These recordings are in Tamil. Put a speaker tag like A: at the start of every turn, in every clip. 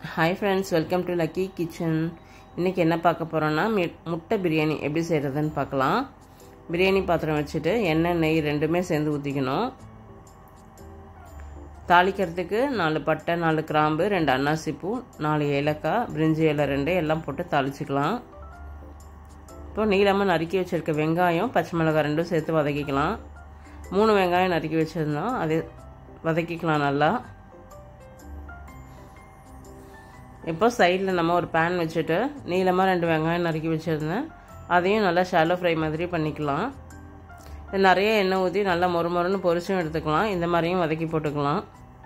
A: Hi friends welcome to Lucky Kitchen இன்றைக்கி என்ன பார்க்க போகிறோன்னா முட்டை பிரியாணி எப்படி செய்கிறதுன்னு பார்க்கலாம் பிரியாணி பாத்திரம் வச்சுட்டு எண்ணெய் நெய் ரெண்டுமே சேர்ந்து ஊற்றிக்கணும் தாளிக்கிறதுக்கு நாலு பட்டை நாலு கிராம்பு ரெண்டு அன்னாசி பூ நாலு ஏலக்காய் பிரிஞ்சி இலை ரெண்டு எல்லாம் போட்டு தாளிச்சிக்கலாம் இப்போ நீளமாக நறுக்கி வச்சுருக்க வெங்காயம் பச்சை மிளகாய் ரெண்டும் சேர்த்து வதக்கிக்கலாம் மூணு வெங்காயம் நறுக்கி வச்சுருந்தோம் அதை வதக்கிக்கலாம் நல்லா இப்போ சைடில் நம்ம ஒரு பேன் வச்சுட்டு நீளமாக ரெண்டு வெங்காயம் நறுக்கி வச்சுருந்தேன் அதையும் நல்லா ஷாலோ ஃப்ரை மாதிரி பண்ணிக்கலாம் நிறைய எண்ணெய் ஊற்றி நல்லா மொறு மொறுன்னு பொரிச்சும் எடுத்துக்கலாம் இந்த மாதிரியும் வதக்கி போட்டுக்கலாம்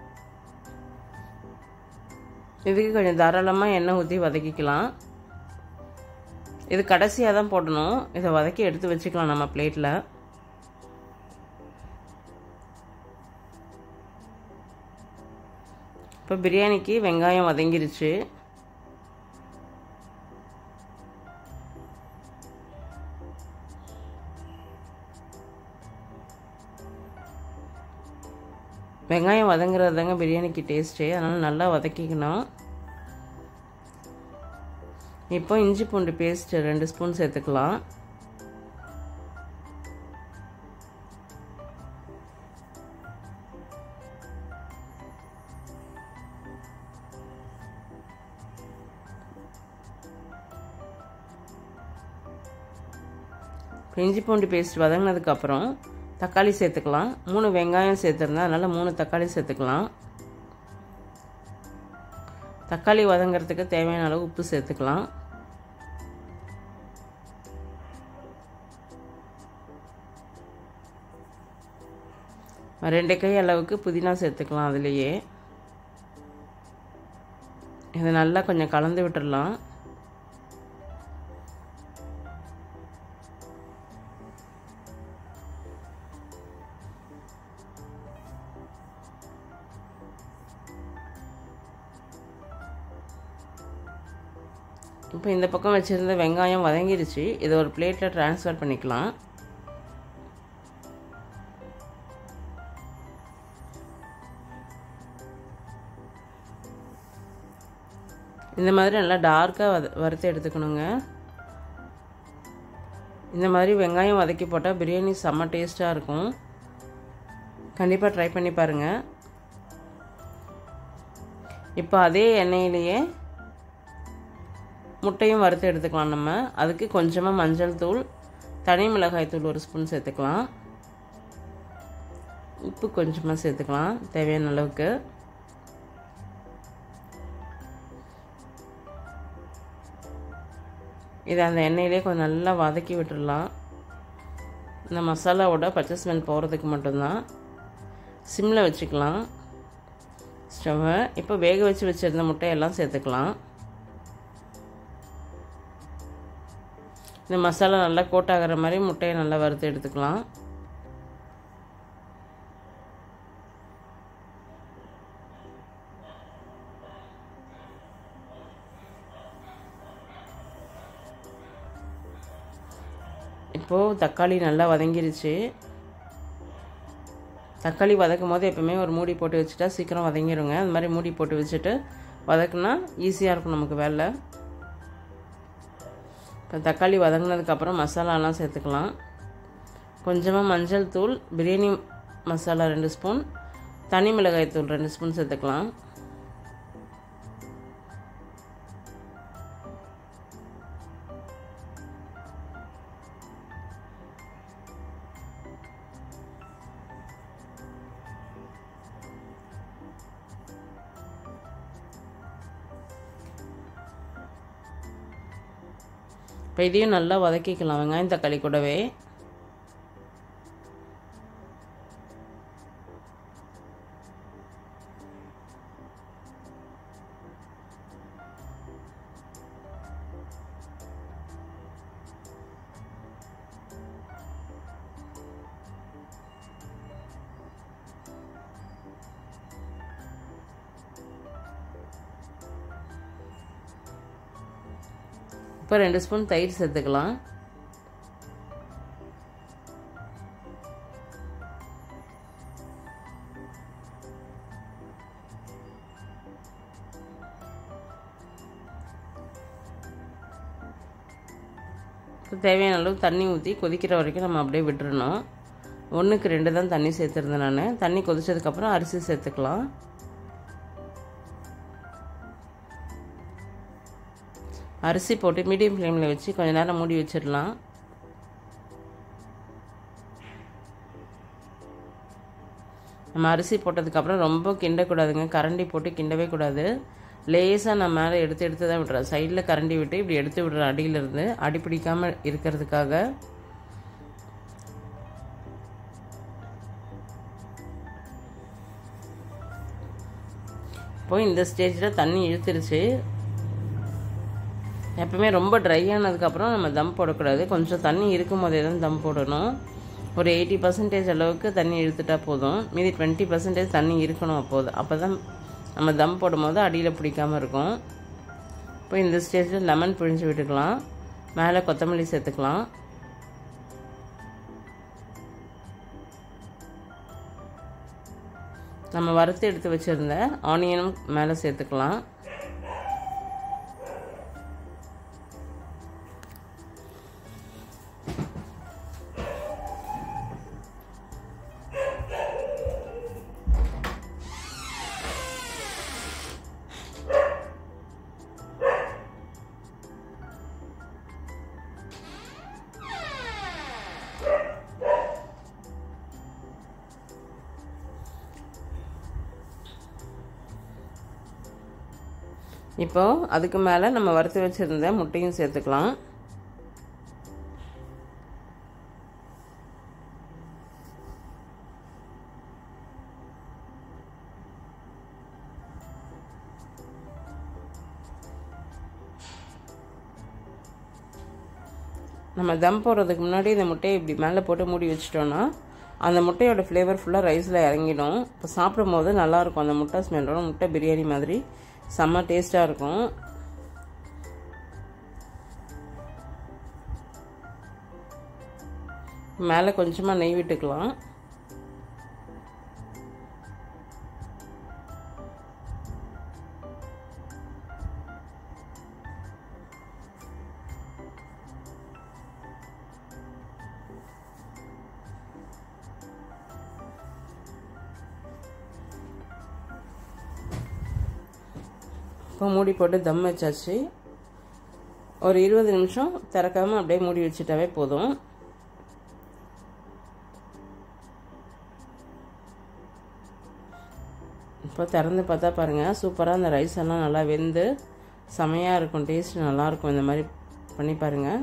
A: இதுக்கு கொஞ்சம் தாராளமாக எண்ணெய் ஊற்றி வதக்கிக்கலாம் இது கடைசியாக தான் போடணும் இதை வதக்கி எடுத்து வச்சுக்கலாம் நம்ம பிளேட்டில் இப்போ பிரியாணிக்கு வெங்காயம் வதங்கிருச்சு வெங்காயம் வதங்குறது தாங்க பிரியாணிக்கு டேஸ்ட்டு அதனால் நல்லா வதக்கிக்கணும் இப்போ இஞ்சி பூண்டு பேஸ்ட் ரெண்டு ஸ்பூன் சேர்த்துக்கலாம் இஞ்சி பூண்டு பேஸ்ட் வதங்கினதுக்கப்புறம் தக்காளி சேர்த்துக்கலாம் மூணு வெங்காயம் சேர்த்துருந்தேன் அதனால் மூணு தக்காளி சேர்த்துக்கலாம் தக்காளி வதங்கிறதுக்கு தேவையான அளவு உப்பு சேர்த்துக்கலாம் ரெண்டு கை அளவுக்கு புதினா சேர்த்துக்கலாம் அதுலேயே இதை நல்லா கொஞ்சம் கலந்து விட்டுடலாம் இப்போ இந்த பக்கம் வச்சுருந்த வெங்காயம் வதங்கிருச்சு இதை ஒரு பிளேட்டில் ட்ரான்ஸ்ஃபர் பண்ணிக்கலாம் இந்த மாதிரி நல்லா டார்க்காக வத வறுத்து எடுத்துக்கணுங்க இந்த மாதிரி வெங்காயம் வதக்கி போட்டால் பிரியாணி செம்ம டேஸ்ட்டாக இருக்கும் கண்டிப்பாக ட்ரை பண்ணி பாருங்கள் இப்போ அதே எண்ணெயிலேயே முட்டையும் வறுத்து எடுத்துக்கலாம் நம்ம அதுக்கு கொஞ்சமாக மஞ்சள் தூள் தனி மிளகாய் தூள் ஒரு ஸ்பூன் சேர்த்துக்கலாம் உப்பு கொஞ்சமாக சேர்த்துக்கலாம் தேவையான அளவுக்கு இதை அந்த எண்ணெயிலே கொஞ்சம் நல்லா வதக்கி விட்டுடலாம் இந்த மசாலாவோட பச்சை ஸ்மெல் போகிறதுக்கு மட்டும்தான் சிம்மில் வச்சுக்கலாம் ஸ்டவ்வை இப்போ வேக வச்சு வச்சுருந்த முட்டையெல்லாம் சேர்த்துக்கலாம் இந்த மசாலா நல்லா கோட் ஆகிற மாதிரி முட்டையை நல்லா வறுத்து எடுத்துக்கலாம் இப்போது தக்காளி நல்லா வதங்கிருச்சு தக்காளி வதக்கும் போது எப்பவுமே ஒரு மூடி போட்டு வச்சுட்டா சீக்கிரம் வதங்கிடுங்க அந்த மாதிரி மூடி போட்டு வச்சுட்டு வதக்குனா ஈஸியாக இருக்கும் நமக்கு வேலை இப்போ தக்காளி வதங்கினதுக்கப்புறம் மசாலாலாம் சேர்த்துக்கலாம் கொஞ்சமாக மஞ்சள் தூள் பிரியாணி மசாலா ரெண்டு ஸ்பூன் தனி மிளகாய் தூள் ரெண்டு ஸ்பூன் சேர்த்துக்கலாம் இப்போ இதையும் நல்லா வதக்கிக்கலாம் வெங்காயம் தக்காளி கூடவே இப்போ ரெண்டு ஸ்பூன் தயிர் சேர்த்துக்கலாம் இப்போ தேவையான அளவு தண்ணி ஊற்றி கொதிக்கிற வரைக்கும் நம்ம அப்படியே விட்டுறணும் ஒன்றுக்கு ரெண்டு தான் தண்ணி சேர்த்துருந்தேன் நான் தண்ணி கொதிச்சதுக்கப்புறம் அரிசி சேர்த்துக்கலாம் அரிசி போட்டு மீடியம் ஃப்ளேமில் வச்சு கொஞ்ச நேரம் மூடி வச்சிடலாம் நம்ம அரிசி போட்டதுக்கப்புறம் ரொம்ப கிண்டக்கூடாதுங்க கரண்டி போட்டு கிண்டவே கூடாது லேசாக நான் மேலே எடுத்து எடுத்து தான் விட்டுறேன் சைடில் கரண்டி விட்டு இப்படி எடுத்து விடுறேன் அடியிலிருந்து அடி பிடிக்காமல் இருக்கிறதுக்காக இப்போ இந்த ஸ்டேஜில் தண்ணி இழுத்துருச்சு எப்பவுமே ரொம்ப ட்ரை ஆனதுக்கப்புறம் நம்ம தம் போடக்கூடாது கொஞ்சம் தண்ணி இருக்கும் போதே தான் தம் போடணும் ஒரு எயிட்டி பர்சன்டேஜ் அளவுக்கு தண்ணி இழுத்துட்டா போதும் மீதி டுவெண்ட்டி பர்சன்டேஜ் தண்ணி இருக்கணும் அப்போது அப்போ தான் நம்ம தம் போடும்போது அடியில் பிடிக்காமல் இருக்கும் இப்போ இந்த ஸ்டேஜில் லெமன் பிழிஞ்சு விட்டுக்கலாம் மேலே கொத்தமல்லி சேர்த்துக்கலாம் நம்ம வறுத்து எடுத்து வச்சுருந்த ஆனியனும் மேலே சேர்த்துக்கலாம் இப்போ அதுக்கு மேலே நம்ம வறுத்து வச்சுருந்த முட்டையும் சேர்த்துக்கலாம் நம்ம தம் போடுறதுக்கு முன்னாடி இந்த முட்டையை இப்படி மேலே போட்டு மூடி வச்சிட்டோன்னா அந்த முட்டையோட ஃப்ளேவர் ஃபுல்லாக ரைஸில் இறங்கிடும் இப்போ சாப்பிடும் போது நல்லாயிருக்கும் அந்த முட்டை ஸ்மெல்லோட முட்டை பிரியாணி மாதிரி செம்ம டேஸ்ட்டாக இருக்கும் மேலே கொஞ்சமாக நெய் விட்டுக்கலாம் இப்போ மூடி போட்டு தம் வச்சாச்சு ஒரு இருபது நிமிஷம் திறக்காமல் அப்படியே மூடி வச்சுட்டாவே போதும் இப்போ திறந்து பார்த்தா பாருங்கள் சூப்பராக அந்த ரைஸ் எல்லாம் நல்லா வெந்து செமையாக இருக்கும் டேஸ்ட் நல்லாயிருக்கும் இந்த மாதிரி பண்ணி பாருங்கள்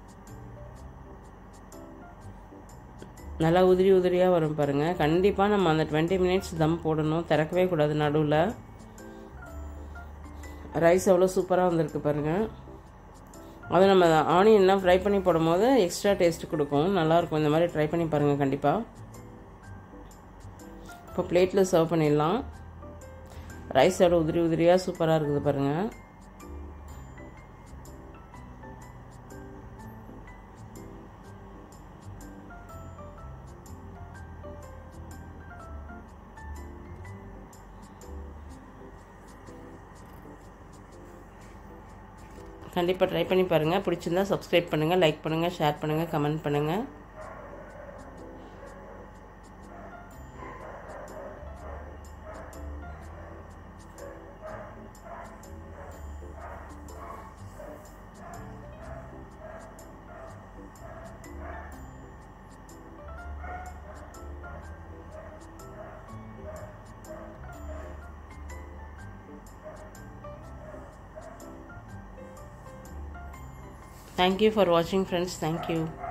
A: நல்லா உதிரி உதிரியாக வரும் பாருங்கள் கண்டிப்பாக நம்ம அந்த டுவெண்ட்டி மினிட்ஸ் தம் போடணும் திறக்கவே கூடாது நடுவில் ரைஸ் எவ்வளோ சூப்பராக வந்திருக்கு பாருங்கள் அது நம்ம ஆனியன்லாம் ஃப்ரை பண்ணி போடும்போது எக்ஸ்ட்ரா டேஸ்ட் கொடுக்கும் நல்லாயிருக்கும் இந்த மாதிரி ட்ரை பண்ணி பாருங்கள் கண்டிப்பாக இப்போ பிளேட்டில் சர்வ் பண்ணிடலாம் ரைஸ் எவ்வளோ உதிரி உதிரியாக சூப்பராக இருக்குது பாருங்கள் கண்டிப்பாக ட்ரை பண்ணி பாருங்கள் பிடிச்சிருந்தா சப்ஸ்கிரைப் பண்ணுங்கள் லைக் பண்ணுங்கள் ஷேர் பண்ணுங்கள் கமெண்ட் பண்ணுங்கள் Thank you for watching friends. Thank you.